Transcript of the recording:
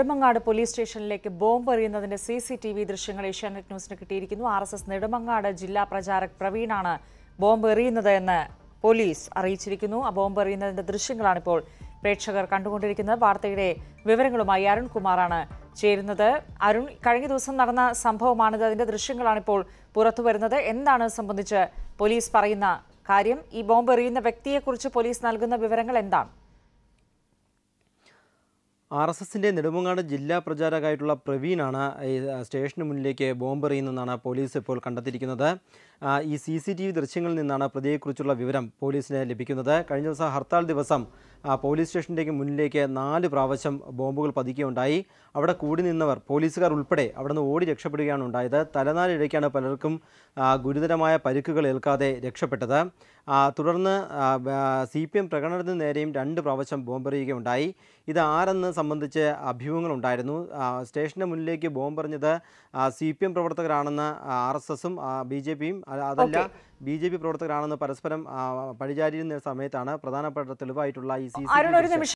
Nedumangad police സ്റ്റേഷനിലേക്ക് bomb എറിയുന്നതിന്റെ C C T V ദൃശ്യങ്ങൾ ഏഷ്യാനെറ്റ് ന്യൂസിന് കിട്ടിയിരിക്കുന്നു ആർ എസ് എസ് നെടുമങ്ങാട് ജില്ലാ പ്രചാരക് പ്രവീണാണ് ബോംബ് എറിയുന്നത് എന്ന് പോലീസ് അറിയിച്ചിരിക്കുന്നു ആ ബോംബ് എറിയുന്നതിന്റെ ദൃശ്യങ്ങളാണ് ഇപ്പോൾ പ്രേക്ഷകർ കണ്ടുകൊണ്ടിരിക്കുന്നത് വാർത്തയുടെ വിവരങ്ങളുമായി അരുൺ കുമാറാണ് ചേരുന്നത് അരുൺ കഴിഞ്ഞ ദിവസം നടന്ന സംഭവമാണിത് അതിന്റെ ദൃശ്യങ്ങളാണ് ഇപ്പോൾ പുറത്തു വരുന്നത് എന്താണ് ഇത് സംബന്ധിച്ച് പോലീസ് പറയുന്ന കാര്യം ഈ ബോംബ് എറിയുന്ന വ്യക്തിയെക്കുറിച്ച് പോലീസ് നൽകുന്ന വിവരങ്ങൾ എന്താണ് ആർ എസ് എസിൻ്റെ നെടുമങ്ങാട് ജില്ലാ പ്രചാരകമായിട്ടുള്ള പ്രവീണാണ് ഈ സ്റ്റേഷന് മുന്നിലേക്ക് ബോംബ് എറിയുന്നതെന്നാണ് പോലീസ് ഇപ്പോൾ കണ്ടെത്തിയിരിക്കുന്നത് ആ, ഈ സി സി ടി വി ദൃശ്യങ്ങളിൽ നിന്നാണ് പ്രതിയെക്കുറിച്ചുള്ള വിവരം പോലീസിന് ലഭിക്കുന്നത് കഴിഞ്ഞ ദിവസം ഹർത്താൽ ദിവസം ആ, പോലീസ് സ്റ്റേഷനിലേക്ക് മുന്നിലേക്ക് നാല് പ്രാവശ്യം ബോംബുകൾ പതിക്കുകയുണ്ടായി അവിടെ കൂടി നിന്നവർ പോലീസുകാർ ഉൾപ്പെടെ അവിടെ നിന്ന് ഓടി രക്ഷപ്പെടുകയാണ് ഉണ്ടായത് തലനാരിഴയ്ക്കാണ് പലർക്കും ആ, ഗുരുതരമായ പരിക്കുകൾ ഏൽക്കാതെ രക്ഷപ്പെട്ടത് ആ, തുടർന്ന് സി പി എം പ്രകടനത്തിന് നേരെയും രണ്ട് പ്രാവശ്യം ബോംബെറിയുകയുണ്ടായി ഇത് ആരെന്ന് സംബന്ധിച്ച് അഭ്യൂഹങ്ങളുണ്ടായിരുന്നു ആ, സ്റ്റേഷന് മുന്നിലേക്ക് ബോംബെറിഞ്ഞത് സി പി എം പ്രവർത്തകരാണെന്ന് ആർ എസ് എസും ബി ജെ പിയും അതല്ല ബി ജെ പി പ്രവർത്തകരാണെന്ന് പരസ്പരം ആ, പഴിചാരിയിരുന്ന സമയത്താണ് പ്രധാനപ്പെട്ട തെളിവായിട്ടുള്ള ഈ സി അരുൺ ഒരു നിമിഷം